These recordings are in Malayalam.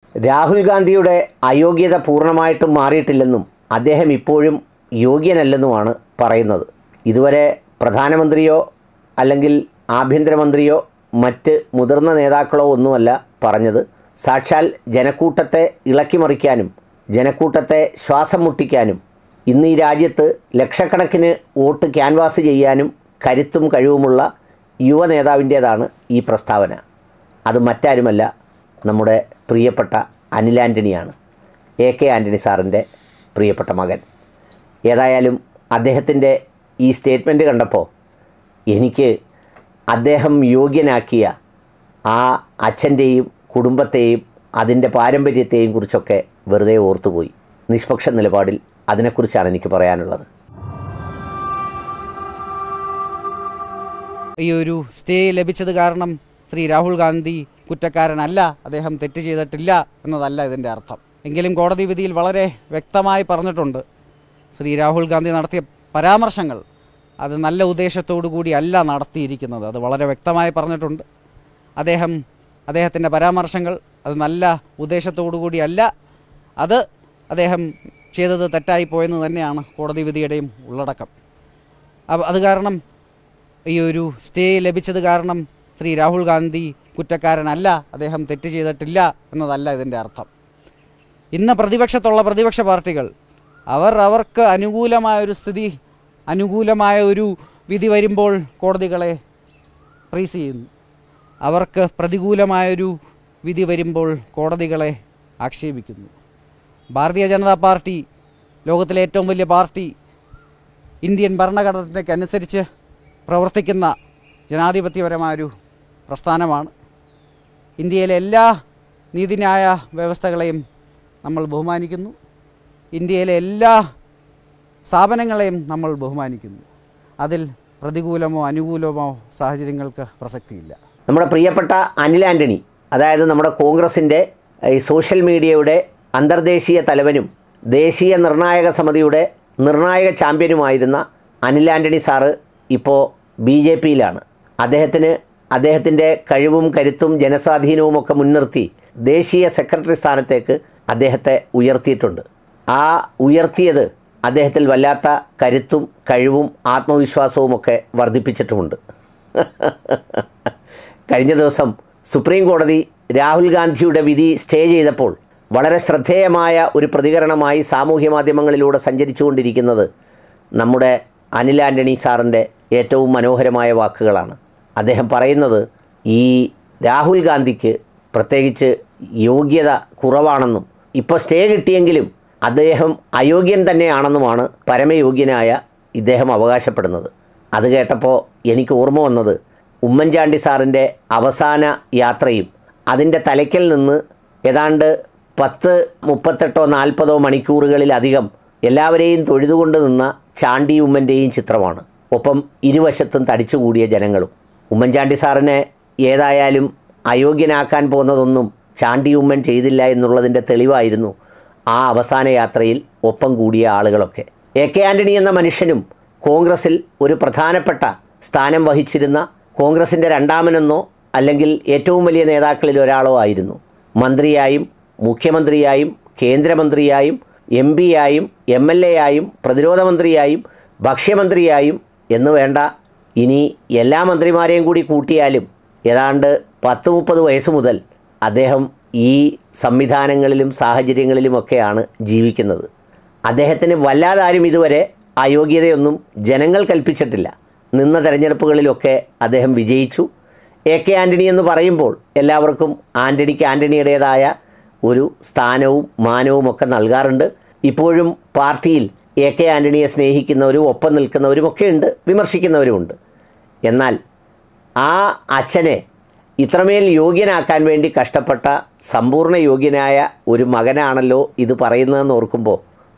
രാഹുൽ ഗാന്ധിയുടെ അയോഗ്യത പൂർണ്ണമായിട്ടും മാറിയിട്ടില്ലെന്നും അദ്ദേഹം ഇപ്പോഴും യോഗ്യനല്ലെന്നുമാണ് പറയുന്നത് ഇതുവരെ പ്രധാനമന്ത്രിയോ അല്ലെങ്കിൽ ആഭ്യന്തരമന്ത്രിയോ മറ്റ് മുതിർന്ന നേതാക്കളോ ഒന്നുമല്ല പറഞ്ഞത് സാക്ഷാൽ ജനക്കൂട്ടത്തെ ഇളക്കിമറിക്കാനും ജനക്കൂട്ടത്തെ ശ്വാസം മുട്ടിക്കാനും ഇന്ന് ഈ രാജ്യത്ത് ലക്ഷക്കണക്കിന് വോട്ട് ക്യാൻവാസ് ചെയ്യാനും കരുത്തും കഴിവുമുള്ള യുവ നേതാവിൻ്റേതാണ് ഈ പ്രസ്താവന അത് മറ്റാരുമല്ല നമ്മുടെ പ്രിയപ്പെട്ട അനിൽ ആൻ്റണിയാണ് എ കെ ആൻ്റണി സാറിൻ്റെ പ്രിയപ്പെട്ട മകൻ ഏതായാലും അദ്ദേഹത്തിൻ്റെ ഈ സ്റ്റേറ്റ്മെൻറ്റ് കണ്ടപ്പോൾ എനിക്ക് അദ്ദേഹം യോഗ്യനാക്കിയ ആ അച്ഛൻ്റെയും കുടുംബത്തെയും അതിൻ്റെ പാരമ്പര്യത്തെയും കുറിച്ചൊക്കെ വെറുതെ ഓർത്തുപോയി നിഷ്പക്ഷ നിലപാടിൽ അതിനെക്കുറിച്ചാണ് എനിക്ക് പറയാനുള്ളത് ഈ ഒരു സ്റ്റേ ലഭിച്ചത് കാരണം ശ്രീ രാഹുൽ ഗാന്ധി കുറ്റക്കാരനല്ല അദ്ദേഹം തെറ്റ് ചെയ്തിട്ടില്ല എന്നതല്ല ഇതിൻ്റെ അർത്ഥം എങ്കിലും കോടതി വിധിയിൽ വളരെ വ്യക്തമായി പറഞ്ഞിട്ടുണ്ട് ശ്രീ രാഹുൽ ഗാന്ധി നടത്തിയ പരാമർശങ്ങൾ അത് നല്ല ഉദ്ദേശത്തോടു കൂടി അല്ല നടത്തിയിരിക്കുന്നത് അത് വളരെ വ്യക്തമായി പറഞ്ഞിട്ടുണ്ട് അദ്ദേഹം അദ്ദേഹത്തിൻ്റെ പരാമർശങ്ങൾ അത് നല്ല ഉദ്ദേശത്തോടു കൂടി അല്ല അത് അദ്ദേഹം ചെയ്തത് തെറ്റായി പോയെന്ന് തന്നെയാണ് കോടതി വിധിയുടെയും ഉള്ളടക്കം അപ്പ- അത് കാരണം ഈ ഒരു സ്റ്റേ ലഭിച്ചത് കാരണം ശ്രീ രാഹുൽ ഗാന്ധി കുറ്റക്കാരനല്ല അദ്ദേഹം തെറ്റ് ചെയ്തിട്ടില്ല എന്നതല്ല ഇതിൻ്റെ അർത്ഥം ഇന്ന് പ്രതിപക്ഷത്തുള്ള പ്രതിപക്ഷ പാർട്ടികൾ അവർ അവർക്ക് അനുകൂലമായ ഒരു സ്ഥിതി അനുകൂലമായ ഒരു വിധി വരുമ്പോൾ കോടതികളെ പ്രൈസ് ചെയ്യുന്നു അവർക്ക് പ്രതികൂലമായൊരു വിധി വരുമ്പോൾ കോടതികളെ ആക്ഷേപിക്കുന്നു ഭാരതീയ ജനതാ പാർട്ടി ലോകത്തിലെ ഏറ്റവും വലിയ പാർട്ടി ഇന്ത്യൻ ഭരണഘടനയ്ക്കനുസരിച്ച് പ്രവർത്തിക്കുന്ന ജനാധിപത്യപരമായൊരു പ്രസ്ഥാനമാണ് ഇന്ത്യയിലെ എല്ലാ നീതിന്യായ വ്യവസ്ഥകളെയും നമ്മൾ ബഹുമാനിക്കുന്നു ഇന്ത്യയിലെ എല്ലാ സ്ഥാപനങ്ങളെയും നമ്മൾ ബഹുമാനിക്കുന്നു അതിൽ പ്രതികൂലമോ അനുകൂലമോ സാഹചര്യങ്ങൾക്ക് പ്രസക്തിയില്ല നമ്മുടെ പ്രിയപ്പെട്ട അനിൽ ആൻ്റണി അതായത് നമ്മുടെ കോൺഗ്രസിൻ്റെ ഈ സോഷ്യൽ മീഡിയയുടെ അന്തർദേശീയ തലവനും ദേശീയ നിർണായക സമിതിയുടെ നിർണായക ചാമ്പ്യനുമായിരുന്ന അനിൽ ആൻ്റണി സാറ് ഇപ്പോൾ ബി ജെ പിയിലാണ് അദ്ദേഹത്തിന് അദ്ദേഹത്തിൻ്റെ കഴിവും കരുത്തും ജനസ്വാധീനവും ഒക്കെ മുൻനിർത്തി ദേശീയ സെക്രട്ടറി സ്ഥാനത്തേക്ക് അദ്ദേഹത്തെ ഉയർത്തിയിട്ടുണ്ട് ആ ഉയർത്തിയത് അദ്ദേഹത്തിൽ വല്ലാത്ത കരുത്തും കഴിവും ആത്മവിശ്വാസവും ഒക്കെ വർദ്ധിപ്പിച്ചിട്ടുമുണ്ട് കഴിഞ്ഞ ദിവസം സുപ്രീം കോടതി രാഹുൽ ഗാന്ധിയുടെ വിധി സ്റ്റേ ചെയ്തപ്പോൾ വളരെ ശ്രദ്ധേയമായ ഒരു പ്രതികരണമായി സാമൂഹ്യ മാധ്യമങ്ങളിലൂടെ സഞ്ചരിച്ചുകൊണ്ടിരിക്കുന്നത് നമ്മുടെ അനിൽ ആൻ്റണി സാറിൻ്റെ ഏറ്റവും മനോഹരമായ വാക്കുകളാണ് അദ്ദേഹം പറയുന്നത് ഈ രാഹുൽ ഗാന്ധിക്ക് പ്രത്യേകിച്ച് യോഗ്യത കുറവാണെന്നും ഇപ്പോൾ സ്റ്റേ കിട്ടിയെങ്കിലും അദ്ദേഹം അയോഗ്യൻ തന്നെയാണെന്നുമാണ് പരമയോഗ്യനായ ഇദ്ദേഹം അവകാശപ്പെടുന്നത് അത് കേട്ടപ്പോൾ എനിക്ക് ഓർമ്മ വന്നത് ഉമ്മൻചാണ്ടി സാറിൻ്റെ അവസാന യാത്രയും അതിൻ്റെ തലയ്ക്കൽ നിന്ന് ഏതാണ്ട് പത്ത് മുപ്പത്തെട്ടോ നാൽപ്പതോ മണിക്കൂറുകളിലധികം എല്ലാവരെയും തൊഴുതുകൊണ്ട് നിന്ന ചാണ്ടി ഉമ്മൻ്റെയും ചിത്രമാണ് ഒപ്പം ഇരുവശത്തും തടിച്ചുകൂടിയ ജനങ്ങളും ഉമ്മൻചാണ്ടി സാറിനെ ഏതായാലും അയോഗ്യനാക്കാൻ പോകുന്നതൊന്നും ചാണ്ടി ഉമ്മൻ ചെയ്തില്ല എന്നുള്ളതിൻ്റെ തെളിവായിരുന്നു ആ അവസാന യാത്രയിൽ ഒപ്പം കൂടിയ ആളുകളൊക്കെ എ കെ ആൻ്റണി എന്ന മനുഷ്യനും കോൺഗ്രസിൽ ഒരു പ്രധാനപ്പെട്ട സ്ഥാനം വഹിച്ചിരുന്ന കോൺഗ്രസിൻ്റെ രണ്ടാമനെന്നോ അല്ലെങ്കിൽ ഏറ്റവും വലിയ നേതാക്കളിൽ ഒരാളോ ആയിരുന്നു മന്ത്രിയായും മുഖ്യമന്ത്രിയായും കേന്ദ്രമന്ത്രിയായും എം പിയായും എം എൽ എ ആയും പ്രതിരോധ മന്ത്രിയായും ഭക്ഷ്യമന്ത്രിയായും എന്ന് വേണ്ട ഇനി എല്ലാ മന്ത്രിമാരെയും കൂടി കൂട്ടിയാലും ഏതാണ്ട് പത്ത് മുപ്പത് വയസ്സ് മുതൽ അദ്ദേഹം ഈ സംവിധാനങ്ങളിലും സാഹചര്യങ്ങളിലുമൊക്കെയാണ് ജീവിക്കുന്നത് അദ്ദേഹത്തിന് വല്ലാതാരും ഇതുവരെ അയോഗ്യതയൊന്നും ജനങ്ങൾ കൽപ്പിച്ചിട്ടില്ല നിന്ന തെരഞ്ഞെടുപ്പുകളിലൊക്കെ അദ്ദേഹം വിജയിച്ചു എ കെ ആൻ്റണി എന്ന് പറയുമ്പോൾ എല്ലാവർക്കും ആൻ്റണിക്ക് ആൻ്റണിയുടേതായ ഒരു സ്ഥാനവും മാനവും ഒക്കെ നൽകാറുണ്ട് ഇപ്പോഴും പാർട്ടിയിൽ എ കെ ആൻ്റണിയെ സ്നേഹിക്കുന്നവരും ഒപ്പം നിൽക്കുന്നവരും ഒക്കെ ഉണ്ട് വിമർശിക്കുന്നവരുമുണ്ട് എന്നാൽ ആ അച്ഛനെ ഇത്രമേൽ യോഗ്യനാക്കാൻ വേണ്ടി കഷ്ടപ്പെട്ട സമ്പൂർണ്ണ യോഗ്യനായ ഒരു മകനാണല്ലോ ഇത് പറയുന്നതെന്ന് ഓർക്കുമ്പോൾ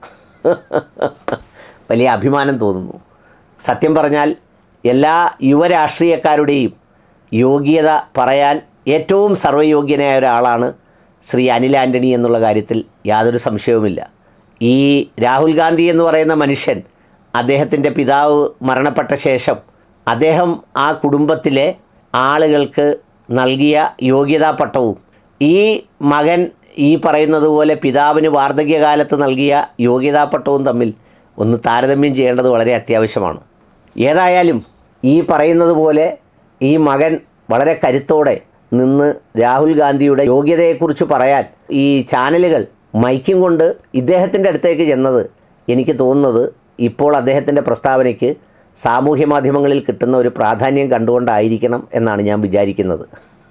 വലിയ അഭിമാനം തോന്നുന്നു സത്യം പറഞ്ഞാൽ എല്ലാ യുവരാഷ്ട്രീയക്കാരുടെയും യോഗ്യത പറയാൻ ഏറ്റവും സർവ്വയോഗ്യനായ ഒരാളാണ് ശ്രീ അനിൽ ആൻ്റണി എന്നുള്ള കാര്യത്തിൽ യാതൊരു സംശയവുമില്ല ഈ രാഹുൽ ഗാന്ധി എന്ന് പറയുന്ന മനുഷ്യൻ അദ്ദേഹത്തിൻ്റെ പിതാവ് മരണപ്പെട്ട ശേഷം അദ്ദേഹം ആ കുടുംബത്തിലെ ആളുകൾക്ക് നൽകിയ യോഗ്യതാ പട്ടവും ഈ മകൻ ഈ പറയുന്നത് പോലെ പിതാവിന് വാർദ്ധക്യകാലത്ത് നൽകിയ യോഗ്യതാപട്ടവും തമ്മിൽ ഒന്ന് താരതമ്യം ചെയ്യേണ്ടത് വളരെ അത്യാവശ്യമാണ് ഏതായാലും ഈ പറയുന്നത് പോലെ ഈ മകൻ വളരെ കരുത്തോടെ നിന്ന് രാഹുൽ ഗാന്ധിയുടെ യോഗ്യതയെക്കുറിച്ച് പറയാൻ ഈ ചാനലുകൾ മൈക്കും കൊണ്ട് ഇദ്ദേഹത്തിൻ്റെ അടുത്തേക്ക് ചെന്നത് എനിക്ക് തോന്നുന്നത് ഇപ്പോൾ അദ്ദേഹത്തിൻ്റെ പ്രസ്താവനയ്ക്ക് സാമൂഹ്യ മാധ്യമങ്ങളിൽ കിട്ടുന്ന ഒരു പ്രാധാന്യം കണ്ടുകൊണ്ടായിരിക്കണം എന്നാണ് ഞാൻ വിചാരിക്കുന്നത്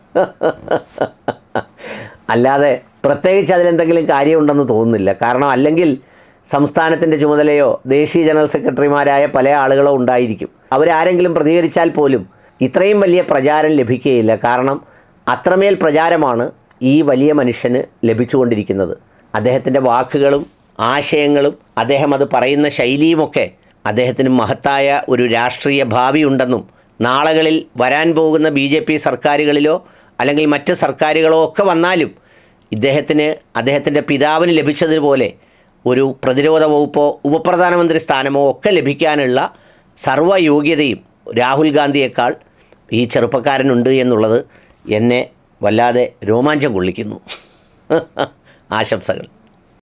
അല്ലാതെ പ്രത്യേകിച്ച് അതിലെന്തെങ്കിലും കാര്യമുണ്ടെന്ന് തോന്നുന്നില്ല കാരണം അല്ലെങ്കിൽ സംസ്ഥാനത്തിൻ്റെ ചുമതലയോ ദേശീയ ജനറൽ സെക്രട്ടറിമാരായ പല ആളുകളോ ഉണ്ടായിരിക്കും അവരാരെങ്കിലും പ്രതികരിച്ചാൽ പോലും ഇത്രയും വലിയ പ്രചാരം ലഭിക്കുകയില്ല കാരണം അത്രമേൽ പ്രചാരമാണ് ഈ വലിയ മനുഷ്യന് ലഭിച്ചുകൊണ്ടിരിക്കുന്നത് അദ്ദേഹത്തിൻ്റെ വാക്കുകളും ആശയങ്ങളും അദ്ദേഹം അത് പറയുന്ന ശൈലിയുമൊക്കെ അദ്ദേഹത്തിന് മഹത്തായ ഒരു രാഷ്ട്രീയ ഭാവിയുണ്ടെന്നും നാളുകളിൽ വരാൻ പോകുന്ന ബി ജെ പി സർക്കാരുകളിലോ അല്ലെങ്കിൽ മറ്റ് സർക്കാരുകളോ ഒക്കെ വന്നാലും ഇദ്ദേഹത്തിന് അദ്ദേഹത്തിൻ്റെ പിതാവിന് ലഭിച്ചതുപോലെ ഒരു പ്രതിരോധ വകുപ്പോ ഉപപ്രധാനമന്ത്രി സ്ഥാനമോ ഒക്കെ ലഭിക്കാനുള്ള സർവ്വയോഗ്യതയും രാഹുൽ ഗാന്ധിയേക്കാൾ ഈ ചെറുപ്പക്കാരനുണ്ട് എന്നുള്ളത് എന്നെ വല്ലാതെ രോമാഞ്ചം കൊള്ളിക്കുന്നു ആശംസകൾ